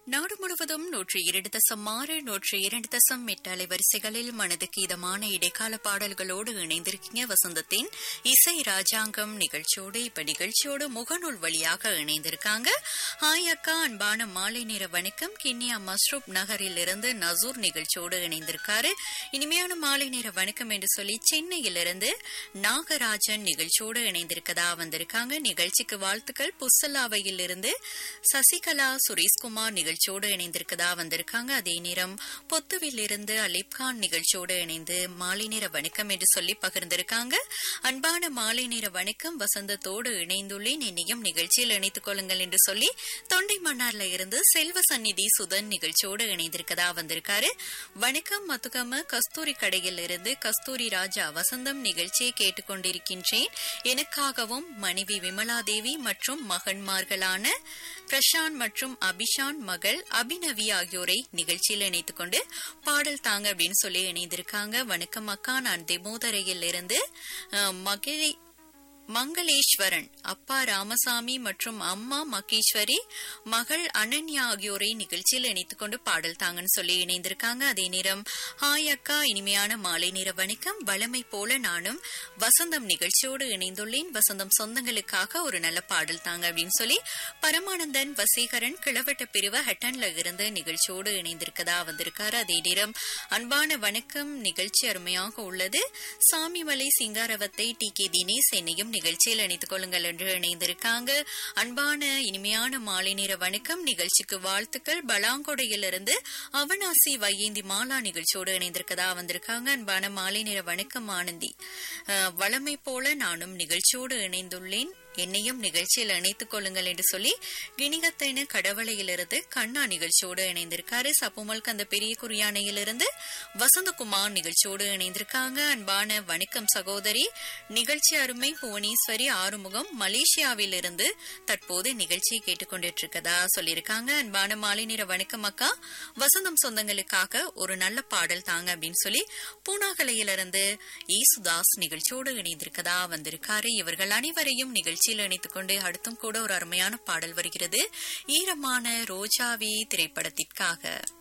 நாடு முழுவதும் நூற்றி இரண்டு தசம் ஆறு நூற்றி இரண்டு தசம் எட்டு அலைவரிசைகளில் மனதுக்கு இதமான இடைக்கால பாடல்களோடு இணைந்திருக்கீங்க வசந்தத்தின் இசை ராஜாங்கம் நிகழ்ச்சியோடு இப்ப நிகழ்ச்சியோடு முகநூல் வழியாக இணைந்திருக்காங்க ஹாய் அக்கா அன்பான மாலை நேர வணக்கம் கிண்ணியா மஸ்ரூப் நகரில் இருந்து நசூர் நிகழ்ச்சியோடு இணைந்திருக்காரு இனிமையான மாலை நேர வணக்கம் என்று சொல்லி சென்னையிலிருந்து நாகராஜன் நிகழ்ச்சியோடு இணைந்திருக்கதா வந்திருக்காங்க நிகழ்ச்சிக்கு வாழ்த்துக்கள் புசல்லாவையில் இருந்து சசிகலா சுரேஷ்குமார் நிகழ்ச்சியோடு இணைந்திருக்கதா வந்திருக்காங்க அதே நேரம் பொத்துவில் இருந்து அலிப்கான் நிகழ்ச்சியோடு இணைந்து மாலை நேர வணக்கம் என்று சொல்லி பகிர்ந்திருக்காங்க அன்பான மாலை நேர வணக்கம் வசந்தத்தோடு இணைந்துள்ளேன் என்னையும் நிகழ்ச்சியில் இணைத்துக் கொள்ளுங்கள் என்று சொல்லி தொண்டை மன்னார்ல இருந்து செல்வ சந்நிதி சுதன் நிகழ்ச்சியோடு இணைந்திருக்கதா வந்திருக்காரு வணக்கம் மத்துகம கஸ்தூரி கடையில் இருந்து கஸ்தூரி ராஜா வசந்தம் நிகழ்ச்சியை கேட்டுக்கொண்டிருக்கின்றேன் எனக்காகவும் மனைவி விமலாதேவி மற்றும் மகன்மார்களான பிரசாந்த் மற்றும் அபிஷான் மகள் அபிநவி ஆகியோரை நிகழ்ச்சியில் இணைத்துக் கொண்டு பாடல் தாங்க அப்படின்னு சொல்லி இணைந்திருக்காங்க வணக்கம் அக்கா நான் தெமோதரையில் இருந்து அஹ், மகிழை மங்களேஸ்வரன் அப்பா ராமசாமி மற்றும் அம்மா மகேஸ்வரி மகள் அனன்யா ஆகியோரை நிகழ்ச்சியில் இணைத்துக் கொண்டு பாடல் தாங்கன்னு சொல்லி இணைந்திருக்காங்க அதே நேரம் ஹாய் அக்கா இனிமையான மாலை நேர வணக்கம் வளமை போல நானும் வசந்தம் நிகழ்ச்சியோடு இணைந்துள்ளேன் வசந்தம் சொந்தங்களுக்காக ஒரு நல்ல பாடல் தாங்க அப்படின்னு சொல்லி பரமானந்தன் வசீகரன் கிளவட்ட பிரிவு ஹட்டன்ல இருந்து நிகழ்ச்சியோடு இணைந்திருக்கதா வந்திருக்காரு அதே நேரம் அன்பான வணக்கம் நிகழ்ச்சி அருமையாக உள்ளது சாமிமலை சிங்காரவத்தை டி கே தினேஷ் என்னையும் நிகழ்ச்சியில் இணைத்துக் கொள்ளுங்கள் என்று இணைந்திருக்காங்க அன்பான இனிமையான மாலை நேர வணக்கம் நிகழ்ச்சிக்கு வாழ்த்துக்கள் பலாங்கொடையிலிருந்து அவனாசி வையேந்தி மாலா நிகழ்ச்சியோடு இணைந்திருக்கதா வந்திருக்காங்க அன்பான மாலை நேர வணக்கம் ஆனந்தி அஹ், வளமை போல நானும் நிகழ்ச்சியோடு இணைந்துள்ளேன் என்னையும் நிகழ்ச்சியில் இணைத்துக் கொள்ளுங்கள் என்று சொல்லி கிணிகத்தைன கடவளையிலிருந்து கண்ணா நிகழ்ச்சியோடு இணைந்திருக்காரு சப்புமல் கந்த பெரிய குறியானையிலிருந்து வசந்தகுமார் நிகழ்ச்சியோடு இணைந்திருக்காங்க அன்பான வணக்கம் சகோதரி நிகழ்ச்சி அருமை புவனேஸ்வரி ஆறுமுகம் மலேசியாவில் இருந்து தற்போது நிகழ்ச்சியை கேட்டுக்கொண்டிட்டு இருக்கதா சொல்லியிருக்காங்க அன்பான மாலை நேர வணக்கம் அக்கா வசந்தம் சொந்தங்களுக்காக ஒரு நல்ல பாடல் தாங்க அப்படின்னு சொல்லி பூனாகலையிலிருந்து ஈசுதாஸ் நிகழ்ச்சியோடு இணைந்திருக்கதா வந்திருக்காரு இவர்கள் அனைவரையும் நிகழ்ச்சியில் இணைத்துக் கொண்டு அடுத்தும் கூட ஒரு அருமையான பாடல் வருகிறது ஈரமான ரோஜாவி திரைப்படத்திற்காக